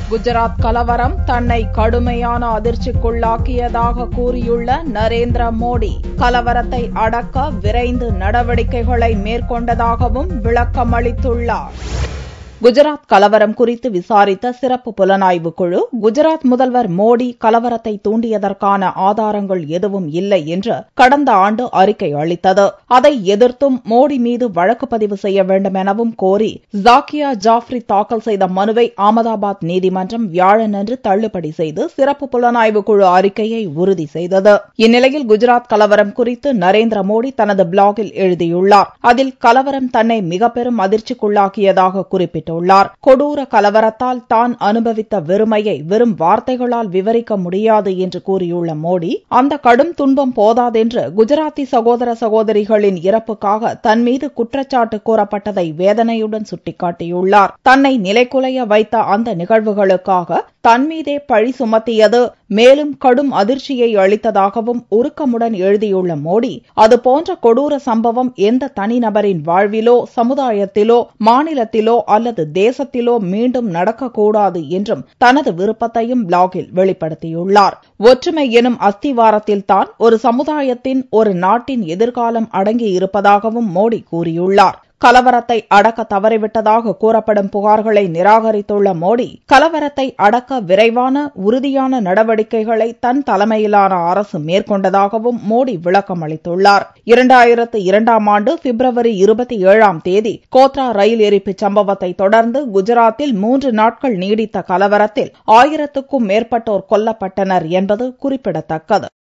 குஜராத் கலவரம் தன்னை கடுமையான அதிர்ச்சிக்குள்ளாக்கியதாக கூறியுள்ள நரேந்திர மோடி கலவரத்தை அடக்க விரைந்து நடவடிக்கைகளை மேற்கொண்டதாகவும் விளக்கமளித்துள்ளார் குஜராத் கலவரம் குறித்து விசாரித்த சிறப்பு புலனாய்வு குழு குஜராத் முதல்வர் மோடி கலவரத்தை தூண்டியதற்கான ஆதாரங்கள் எதுவும் இல்லை என்று கடந்த ஆண்டு அறிக்கை அளித்தது அதை எதிர்த்தும் மோடி மீது வழக்கு பதிவு செய்ய வேண்டும் எனவும் கோரி ஜாக்கியா ஜாஃப்ரி தாக்கல் செய்த மனுவை அகமதாபாத் நீதிமன்றம் வியாழனன்று தள்ளுபடி செய்து சிறப்பு புலனாய்வு குழு அறிக்கையை உறுதி செய்தது இந்நிலையில் குஜராத் கலவரம் குறித்து நரேந்திர மோடி தனது பிளாகில் எழுதியுள்ளார் அதில் கலவரம் தன்னை மிக பெரும் அதிர்ச்சிக்குள்ளாக்கியதாக குறிப்பிட்டார் குறிப்பிட்டுள்ளார் கொடூர கலவரத்தால் தான் அனுபவித்த வெறுமையை வெறும் வார்த்தைகளால் விவரிக்க முடியாது என்று கூறியுள்ள மோடி அந்த கடும் துன்பம் போதாதென்று குஜராத்தி சகோதர சகோதரிகளின் இறப்புக்காக தன் மீது குற்றச்சாட்டு கூறப்பட்டதை வேதனையுடன் சுட்டிக்காட்டியுள்ளார் தன்னை நிலைக்குலைய வைத்த அந்த நிகழ்வுகளுக்காக தன்மீதே பழி சுமத்தியது மேலும் கடும் அதிர்ச்சியை அளித்ததாகவும் உருக்கமுடன் எழுதியுள்ள மோடி அதுபோன்ற கொடூர சம்பவம் எந்த தனிநபரின் வாழ்விலோ சமுதாயத்திலோ மாநிலத்திலோ அல்லது தேசத்திலோ மீண்டும் நடக்கக்கூடாது என்றும் தனது விருப்பத்தையும் பிளாகில் வெளிப்படுத்தியுள்ளார் ஒற்றுமை எனும் அஸ்திவாரத்தில்தான் ஒரு சமுதாயத்தின் ஒரு நாட்டின் எதிர்காலம் அடங்கியிருப்பதாகவும் மோடி கூறியுள்ளார் கலவரத்தை அடக்க தவறிவிட்டதாக கூறப்படும் புகார்களை நிராகரித்துள்ள மோடி கலவரத்தை அடக்க விரைவான உறுதியான நடவடிக்கைகளை தன் தலைமையிலான அரசு மேற்கொண்டதாகவும் மோடி விளக்கம் அளித்துள்ளார் இரண்டாயிரத்து இரண்டாம் ஆண்டு பிப்ரவரி இருபத்தி ஏழாம் தேதி கோத்ரா ரயில் எரிப்பு சம்பவத்தை தொடர்ந்து குஜராத்தில் மூன்று நாட்கள் நீடித்த கலவரத்தில் ஆயிரத்துக்கும் மேற்பட்டோர் கொல்லப்பட்டனர் என்பது குறிப்பிடத்தக்கது